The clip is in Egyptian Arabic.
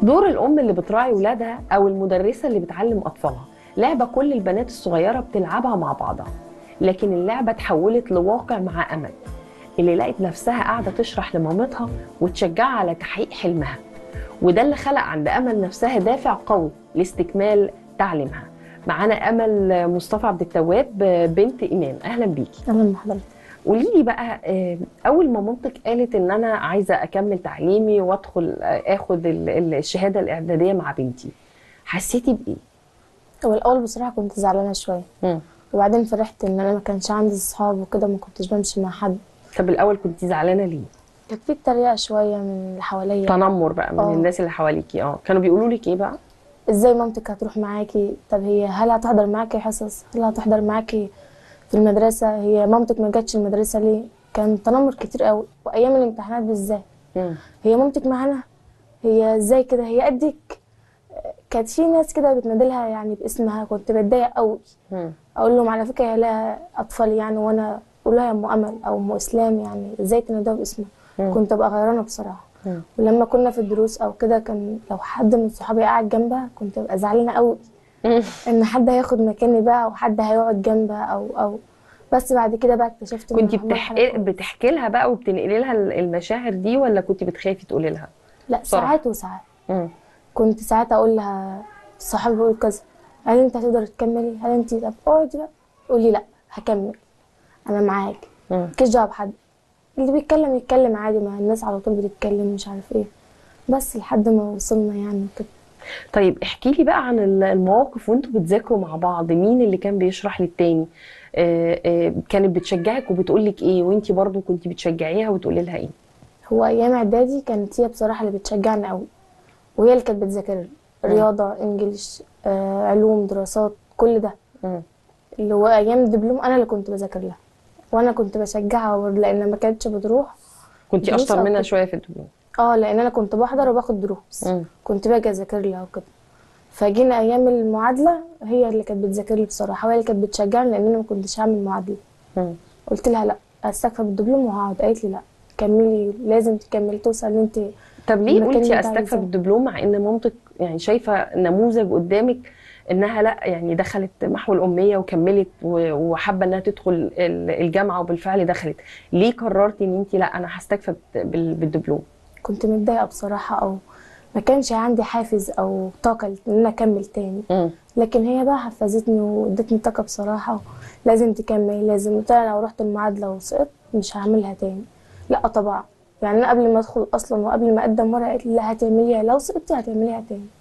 دور الام اللي بتراعي ولادها او المدرسه اللي بتعلم اطفالها لعبه كل البنات الصغيره بتلعبها مع بعضها لكن اللعبه اتحولت لواقع مع امل اللي لقت نفسها قاعده تشرح لمامتها وتشجعها على تحقيق حلمها وده اللي خلق عند امل نفسها دافع قوي لاستكمال تعليمها معانا امل مصطفى عبد التواب بنت امام اهلا بيكي اهلا بحضرتك قولي لي بقى آه، اول ما مامتك قالت ان انا عايزه اكمل تعليمي وادخل آه، اخد ال- ال- الشهاده الاعداديه مع بنتي حسيتي بايه هو الاول بصراحه كنت زعلانه شويه مم. وبعدين فرحت ان انا ما كانش عندي صحاب وكده ما كنتش بمشي مع حد طب الاول كنت زعلانه ليه كانت في تريقه شويه من اللي حواليا تنمر بقى من آه. الناس اللي حواليكي اه كانوا بيقولوا لك ايه بقى ازاي مامتك هتروح معاكي طب هي هل هتحضر معاكي حصص هل هتحضر معاكي في المدرسه هي مامتك ما جاتش المدرسه ليه كان تنمر كتير قوي وايام الامتحانات بالذات مم. هي مامتك معانا هي ازاي كده هي قدك كانت في ناس كده بتنادلها يعني باسمها كنت بتضايق قوي مم. اقول لهم على فكره هي لها اطفال يعني وانا اقول لها يا ام امل او ام اسلام يعني ازاي تنادوها باسمها مم. كنت ابقى غيرانه بصراحه مم. ولما كنا في الدروس او كده كان لو حد من صحابي قاعد جنبها كنت ابقى زعلانه قوي مم. ان حد هياخد مكاني بقى او حد هيقعد جنبها او او بس بعد كده بقى اكتشفت إن كنت هم بتحكي حاجة كويسة. بتحكي لها بقى وبتنقلي لها ال- المشاعر دي ولا كنت بتخافي تقولي لها لا بصراحة. ساعات وساعات مم. كنت ساعات اقول لها صحابي بيقول كذا هل انت هتقدر تكملي هل انت طب اقعدي بقى قولي لا هكمل انا معاك مم. مالكيش دعوه بحد اللي بيتكلم يتكلم عادي ما الناس على طول بتتكلم مش عارف ايه بس لحد ما وصلنا يعني كده طيب احكي لي بقى عن ال- المواقف وانتوا بتذاكروا مع بعض مين اللي كان بيشرح للتاني آه، آه، كانت بتشجعك وبتقول لك ايه وانتي برضو كنت بتشجعيها وتقولي لها ايه هو ايام اعدادي كانت هي بصراحه اللي بتشجعني قوي وهي اللي كانت بتذاكر لي. رياضه انجليش آه، علوم دراسات كل ده مم. اللي هو ايام الدبلوم انا اللي كنت بذاكر لها وانا كنت بشجعها برضه لان ما كانتش بتروح كنت دروس اشطر أو منها كده. شويه في الدبلوم اه لان انا كنت بحضر وباخد دروس مم. كنت باجي اذاكر لها وكده فجينا ايام المعادله هي اللي كانت بتذاكر لي بصراحه وهي اللي كانت بتشجعني لان انا ما كنتش هعمل معادله مم. قلت لها لا استكفى بالدبلوم وهقعد قالت لي لا كملي لازم تكملي توصل ان انت طب ليه المكان قلتي اللي استكفى عايزاه. بالدبلوم مع ان مامتك يعني شايفه نموذج قدامك انها لا يعني دخلت محو الاميه وكملت و- وحابه انها تدخل ال- الجامعه وبالفعل دخلت ليه قررتي ان انت لا انا هستكفى بال- بالدبلوم كنت متضايقه بصراحه او ما كانش عندي حافز او طاقه ان انا اكمل تاني مم. لكن هي بقى حفزتني وادتني طاقه بصراحه لازم تكملي لازم قلت لها لو رحت المعادله وسقطت مش هعملها تاني لا طبعا يعني انا قبل ما ادخل اصلا وقبل ما اقدم ورقه قالت لي لا هتعمليها لو سقطتي هتعمليها تاني